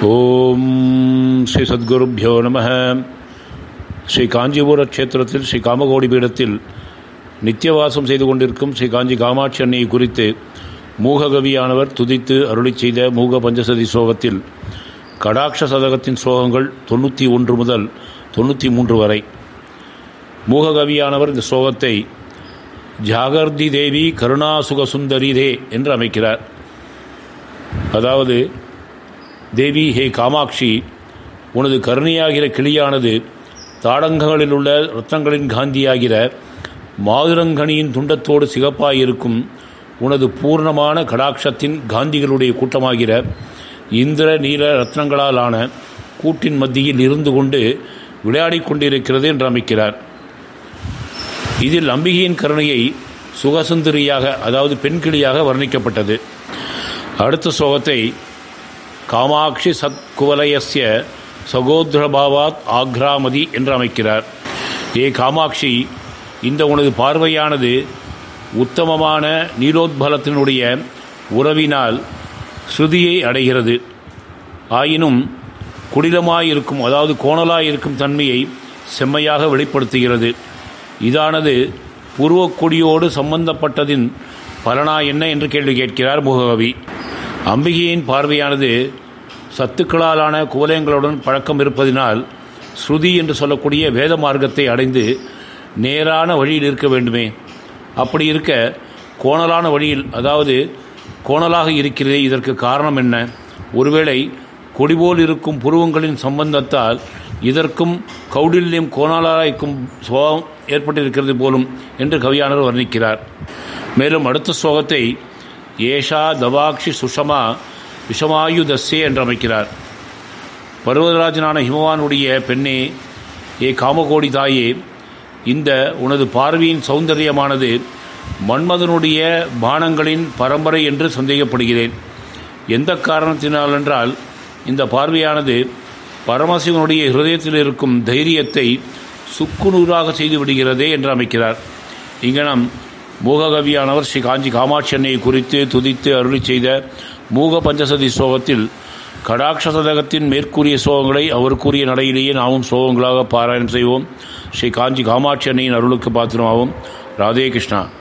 ஓம் ஸ்ரீ சத்குருப்பியோ நம ஸ்ரீ காஞ்சிபுர க்ஷேத்திரத்தில் ஸ்ரீ காமகோடி பீடத்தில் நித்தியவாசம் செய்து கொண்டிருக்கும் ஸ்ரீ காஞ்சி காமாட்சி அன்னையை குறித்து மூககவியானவர் துதித்து அருளி செய்த மூக பஞ்சசதி ஸ்லோகத்தில் கடாட்ச சதகத்தின் ஸ்லோகங்கள் தொண்ணூற்றி ஒன்று முதல் தொண்ணூற்றி மூன்று வரை மூககவியானவர் இந்த ஸ்லோகத்தை ஜாகர்தி தேவி கருணாசுக சுந்தரி தே என்று அமைக்கிறார் அதாவது தேவி ஹே காமாட்சி உனது கருணையாகிற கிளியானது தாடங்கங்களில் உள்ள ரத்னங்களின் காந்தியாகிற மாதுரங்கனியின் துண்டத்தோடு சிகப்பாயிருக்கும் உனது பூர்ணமான கடாட்சத்தின் காந்திகளுடைய கூட்டமாகிற இந்திர நீல ரத்னங்களாலான கூட்டின் மத்தியில் இருந்து கொண்டு விளையாடிக் கொண்டிருக்கிறது என்று அமைக்கிறார் இதில் அம்பிகையின் கருணையை சுகசுந்தரியாக அதாவது பெண் கிளியாக வர்ணிக்கப்பட்டது அடுத்த ஸ்லோகத்தை காமாட்சி சத்குவலயஸ்ய சகோத்ரபாவாத் ஆக்ராமதி என்று அமைக்கிறார் ஏ காமாட்சி இந்த உனது பார்வையானது உத்தமமான நீலோத்பலத்தினுடைய உறவினால் ஸ்ருதியை அடைகிறது ஆயினும் குடிலமாயிருக்கும் அதாவது கோணலாயிருக்கும் தன்மையை செம்மையாக வெளிப்படுத்துகிறது இதானது பூர்வக்குடியோடு சம்பந்தப்பட்டதின் பலனா என்ன என்று கேள்வி கேட்கிறார் முககவி அம்பிகையின் பார்வையானது சத்துக்களாலான குவலயங்களுடன் பழக்கம் இருப்பதினால் ஸ்ருதி என்று சொல்லக்கூடிய வேத மார்க்கத்தை அடைந்து நேரான வழியில் இருக்க வேண்டுமே அப்படி இருக்க கோணலான வழியில் அதாவது கோணலாக இருக்கிறதே இதற்கு காரணம் என்ன ஒருவேளை கொடிபோல் இருக்கும் புருவங்களின் சம்பந்தத்தால் இதற்கும் கௌடில்யம் கோணலாயிருக்கும் சுபாவம் ஏற்பட்டிருக்கிறது போலும் என்று கவியானவர் வர்ணிக்கிறார் மேலும் அடுத்த ஸ்லோகத்தை ஏஷா தவாக்ஷி சுஷமா விஷமாயுதஸ்ஸே என்று அமைக்கிறார் பர்வதராஜனான ஹிமவானுடைய பெண்ணே ஏ காமகோடி தாயே இந்த உனது பார்வையின் சௌந்தரியமானது மன்மதனுடைய பானங்களின் பரம்பரை என்று சந்தேகப்படுகிறேன் எந்த காரணத்தினால் என்றால் இந்த பார்வையானது பரமசிவனுடைய ஹிருதயத்தில் இருக்கும் தைரியத்தை சுக்குநூறாக செய்து விடுகிறதே என்று அமைக்கிறார் இங்கனம் மூககவியானவர் ஸ்ரீ காஞ்சி காமாட்சி அன்னையை குறித்து துதித்து அருளி செய்த மூக பஞ்சசதி ஸ்லோகத்தில் கடாட்ச சதகத்தின் மேற்கூறிய ஸ்லோகங்களை அவருக்குரிய நடையிலேயே நாமும் ஸ்லோகங்களாக பாராயணம் செய்வோம் ஸ்ரீ காஞ்சி காமாட்சி அன்னையின் அருளுக்கு பாத்திரமாகும் ராதே கிருஷ்ணா